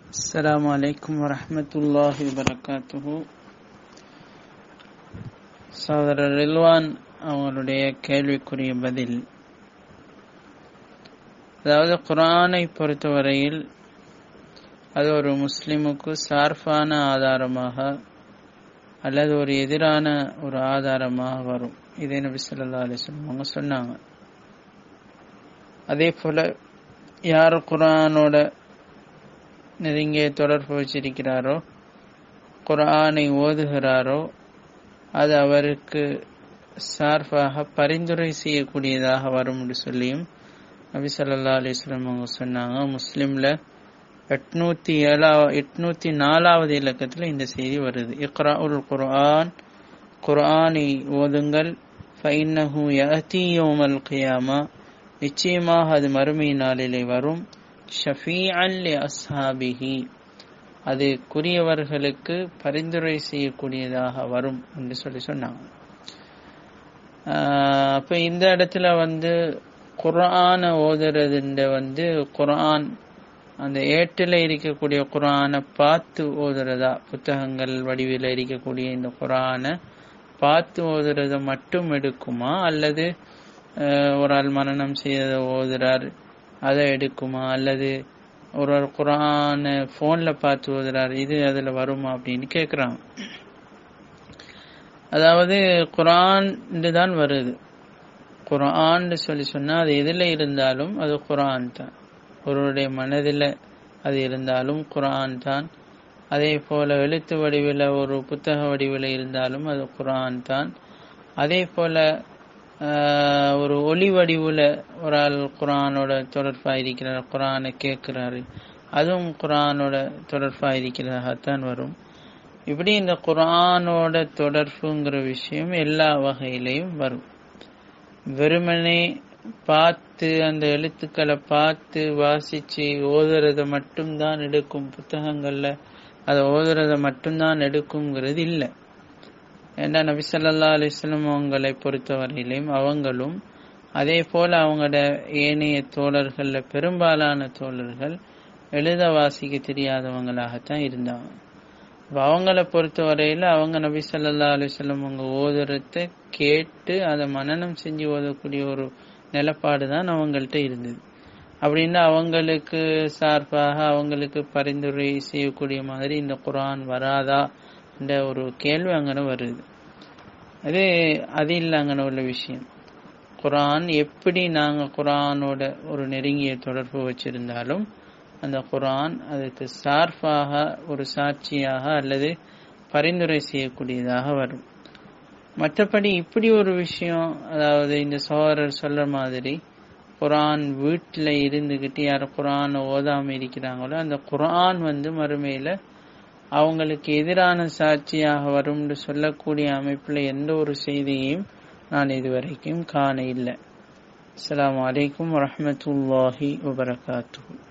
السلام عليكم ورحمة الله وبركاته சகோதரர் ரில்வான் அவங்களுடைய கேள்விக்குரிய பதில் அதாவது குரானை பொறுத்தவரையில் அது ஒரு முஸ்லிமுக்கு சார்பான ஆதாரமாக அல்லது ஒரு எதிரான ஒரு ஆதாரமாக வரும் இதே நபி சொல்லா அலிஸ்லம் அவங்க சொன்னாங்க அதே போல யார் குரானோட நெருங்கிய தொடர்பு வச்சிருக்கிறாரோ குரானை ஓதுகிறாரோ அது அவருக்கு சார்பாக பரிந்துரை செய்யக்கூடியதாக வரும் என்று சொல்லியும் நபி சொல்லா அலிஸ்லாம் அவங்க சொன்னாங்க முஸ்லிம்ல எட்நூத்தி ஏழா எட்நூத்தி நாலாவது இலக்கத்தில் இந்த செய்தி வருது இக்ரா உல் குர்ஆன் குர்ஆனை ஓதுங்கள் ஃபைன்னஹு யஅதி யௌமல் கியாமா நிச்சயமாக அது மறுமை நாளிலே வரும் ஷஃபீஅன் லி அஸ்ஹாபிஹி அது குறியவர்களுக்கு பரிந்துரை செய்யக்கூடியதாக வரும் என்று சொல்லி சொன்னாங்க அப்ப இந்த இடத்துல வந்து குரான ஓதுறதுன்ற வந்து குரான் அந்த ஏட்டில் இருக்கக்கூடிய குரானை பார்த்து ஓதுறதா புத்தகங்கள் வடிவில் இருக்கக்கூடிய இந்த குரானை பார்த்து ஓதுறத மட்டும் எடுக்குமா அல்லது ஒரு ஆள் மரணம் செய்ததை ஓதுறார் அதை எடுக்குமா அல்லது ஒரு ஒரு குரான போன்ல பார்த்து ஓதுறாரு இது அதுல வருமா அப்படின்னு கேக்குறாங்க அதாவது குரான் தான் வருது குரான் சொல்லி சொன்னா அது எதுல இருந்தாலும் அது குரான் தான் ஒருவருடைய மனதில் அது இருந்தாலும் குரான் தான் அதே போல எழுத்து வடிவில் ஒரு புத்தக வடிவில் இருந்தாலும் அது குரான் தான் அதே போல ஒரு ஒளி வடிவுல ஒரு ஆள் குரானோட தொடர்பா இருக்கிறார் குரானை கேட்கிறாரு அதுவும் குரானோட தொடர்பா இருக்கிறதாகத்தான் வரும் இப்படி இந்த குரானோட தொடர்புங்கிற விஷயம் எல்லா வகையிலையும் வரும் வெறுமனே பார்த்து அந்த எழுத்துக்களை பார்த்து வாசிச்சு ஓதுறத மட்டும்தான் எடுக்கும் புத்தகங்கள்ல அதை ஓதுறத மட்டும்தான் எடுக்குங்கிறது இல்லை ஏன்னா நபி சொல்லா அலிஸ்லம் அவங்களை பொறுத்தவரையிலையும் அவங்களும் அதே போல அவங்களோட ஏனைய தோழர்கள்ல பெரும்பாலான தோழர்கள் எழுத வாசிக்க தெரியாதவங்களாகத்தான் இருந்தாங்க அவங்கள பொறுத்தவரையில அவங்க நபி சொல்லா அலிஸ்லம் அவங்க ஓதுறத கேட்டு அதை மனநம் செஞ்சு ஓதக்கூடிய ஒரு நிலப்பாடு தான் அவங்கள்ட்ட இருந்தது அப்படின்னா அவங்களுக்கு சார்பாக அவங்களுக்கு பரிந்துரை செய்யக்கூடிய மாதிரி இந்த குரான் வராதா என்ற ஒரு கேள்வி அங்கே வருது அது அது இல்லை அங்கே உள்ள விஷயம் குரான் எப்படி நாங்கள் குரானோட ஒரு நெருங்கிய தொடர்பு வச்சிருந்தாலும் அந்த குரான் அதுக்கு சார்பாக ஒரு சாட்சியாக அல்லது பரிந்துரை செய்யக்கூடியதாக வரும் மற்றபடி இப்படி ஒரு விஷயம் அதாவது இந்த சோழர் சொல்ற மாதிரி குரான் வீட்டில் இருந்துக்கிட்டு யார் குரான் ஓதாம இருக்கிறாங்களோ அந்த குரான் வந்து மறுமையில அவங்களுக்கு எதிரான சாட்சியாக வரும்னு சொல்லக்கூடிய அமைப்புல எந்த ஒரு செய்தியையும் நான் இதுவரைக்கும் காண இல்லை அஸ்லாம் வலைக்கம் வரமத்துல்லாஹி வபரகாத்து